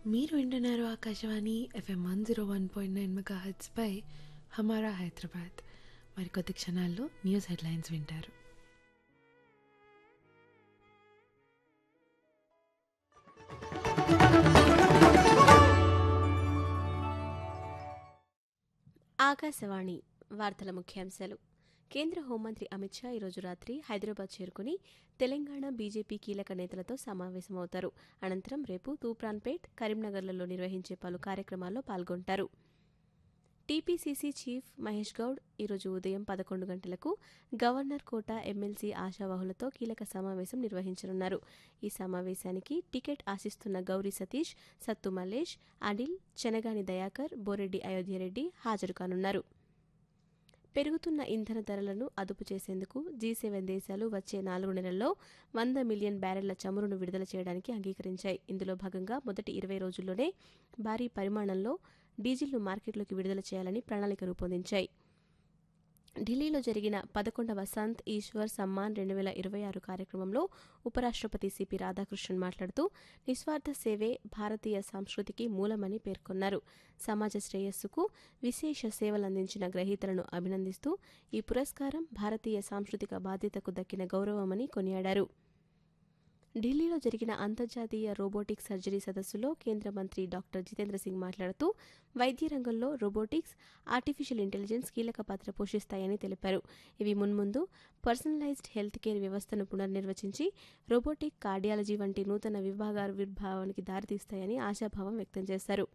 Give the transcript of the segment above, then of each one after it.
మీరు వింటున్నారు Akashvani F M one zero one point nine mega పై హమారా హైదరాబాద్ మరికొద్ది క్షణాల్లో న్యూస్ హెడ్లైన్స్ వింటారు ఆకాశవాణి వార్తల ముఖ్యాంశాలు కేంద్ర హోంమంత్రి అమిత్ షా ఈరోజు రాత్రి హైదరాబాద్ చేరుకుని తెలంగాణ బీజేపీ కీలక నేతలతో సమావేశమవుతారు అనంతరం రేపు తూప్రాన్పేట్ కరీంనగర్లలో నిర్వహించే పలు కార్యక్రమాల్లో పాల్గొంటారు టీపీసీసీ చీఫ్ మహేష్ గౌడ్ ఈరోజు ఉదయం పదకొండు గంటలకు గవర్నర్ కోట ఎమ్మెల్సీ ఆశావాహులతో కీలక సమావేశం నిర్వహించనున్నారు ఈ సమావేశానికి టికెట్ ఆశిస్తున్న గౌరీ సతీష్ సత్తు మల్లేష్ అనిల్ చెనగాని దయాకర్ బోరెడ్డి అయోధ్యరెడ్డి హాజరు కానున్నారు పెరుగుతున్న ఇంధన ధరలను అదుపు చేసేందుకు జీ సెవెన్ దేశాలు వచ్చే నాలుగు నెలల్లో వంద మిలియన్ బ్యారెళ్ల చమురును విడుదల చేయడానికి అంగీకరించాయి ఇందులో భాగంగా మొదటి ఇరవై రోజుల్లోనే భారీ పరిమాణంలో డీజిల్ను మార్కెట్లోకి విడుదల చేయాలని ప్రణాళిక రూపొందించాయి ఢిల్లీలో జరిగిన పదకొండవ సంత్ ఈశ్వర్ సమ్మాన్ రెండు వేల ఇరవై ఆరు కార్యక్రమంలో ఉపరాష్ట్రపతి సిపి రాధాకృష్ణన్ మాట్లాడుతూ నిస్వార్థ సేవే భారతీయ సంస్కృతికి మూలమని పేర్కొన్నారు సమాజ శ్రేయస్సుకు విశేష సేవలందించిన గ్రహీతలను అభినందిస్తూ ఈ పురస్కారం భారతీయ సాంస్కృతిక బాధ్యతకు దక్కిన గౌరవమని కొనియాడారు ఢిల్లీలో జరిగిన అంతర్జాతీయ రోబోటిక్ సర్జరీ సదస్సులో కేంద్ర మంత్రి డాక్టర్ జితేంద్ర సింగ్ మాట్లాడుతూ వైద్య రంగంలో రోబోటిక్స్ ఆర్టిఫిషియల్ ఇంటెలిజెన్స్ కీలక పాత్ర పోషిస్తాయని తెలిపారు ఇవి మున్ముందు పర్సనలైజ్డ్ హెల్త్ కేర్ వ్యవస్థను పునర్నిర్వచించి రోబోటిక్ కార్డియాలజీ వంటి నూతన విభాగాల విర్భావానికి దారితీస్తాయని ఆశాభావం వ్యక్తం చేశారు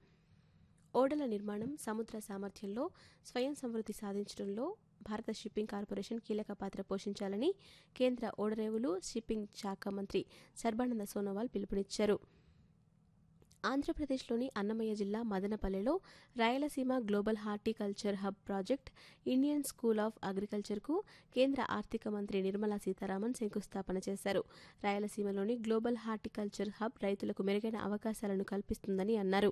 ఓడల నిర్మాణం సముద్ర సామర్థ్యంలో స్వయం సమృద్ధి సాధించడంలో భారత షిప్పింగ్ కార్పొరేషన్ కీలక పాత్ర పోషించాలని కేంద్ర ఓడరేవులు షిప్పింగ్ శాఖ మంత్రి సర్బానంద సోనోవాల్ పిలుపునిచ్చారు ఆంధ్రప్రదేశ్లోని అన్నమయ్య జిల్లా మదనపల్లెలో Rayalaseema global horticulture hub project Indian school of అగ్రికల్చర్కు కేంద్ర ఆర్థిక మంత్రి నిర్మలా సీతారామన్ శంకుస్థాపన చేశారు రాయలసీమలోని గ్లోబల్ హార్టికల్చర్ హబ్ రైతులకు మెరుగైన అవకాశాలను కల్పిస్తుందని అన్నారు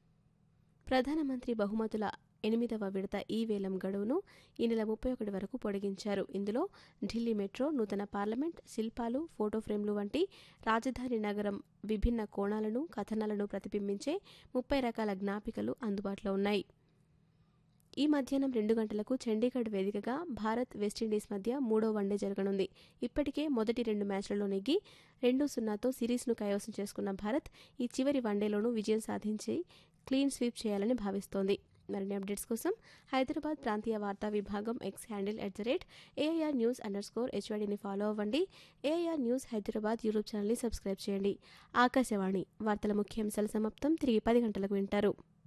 ప్రధానమంత్రి బహుమతుల ఎనిమిదవ విడత ఈ వేలం గడువును ఈ నెల ముప్పై ఒకటి వరకు పొడిగించారు ఇందులో ఢిల్లీ మెట్రో నూతన పార్లమెంట్ శిల్పాలు ఫోటో ఫ్రేమ్లు వంటి రాజధాని నగరం విభిన్న కోణాలను కథనాలను ప్రతిబింబించే ముప్పై రకాల జ్ఞాపికలు అందుబాటులో ఉన్నాయి ఈ మధ్యాహ్నం రెండు గంటలకు చండీగఢ్ వేదికగా భారత్ వెస్టిండీస్ మధ్య మూడో వన్డే జరగనుంది ఇప్పటికే మొదటి రెండు మ్యాచ్లలో నెగ్గి రెండు సున్నాతో సిరీస్ను కైవసం చేసుకున్న భారత్ ఈ చివరి వన్డేలోనూ విజయం సాధించి క్లీన్ స్వీప్ చేయాలని భావిస్తోంది మరిన్ని అప్డేట్స్ కోసం హైదరాబాద్ ప్రాంతీయ వార్తా విభాగం X handle at the rate AIR news underscore హెచ్వైడిని ఫాలో అవ్వండి ఏఐఆర్ న్యూస్ హైదరాబాద్ యూట్యూబ్ ఛానల్ని సబ్స్క్రైబ్ చేయండి ఆకాశవాణి వార్తల ముఖ్యాంశాల సమాప్తం తిరిగి పది గంటలకు వింటారు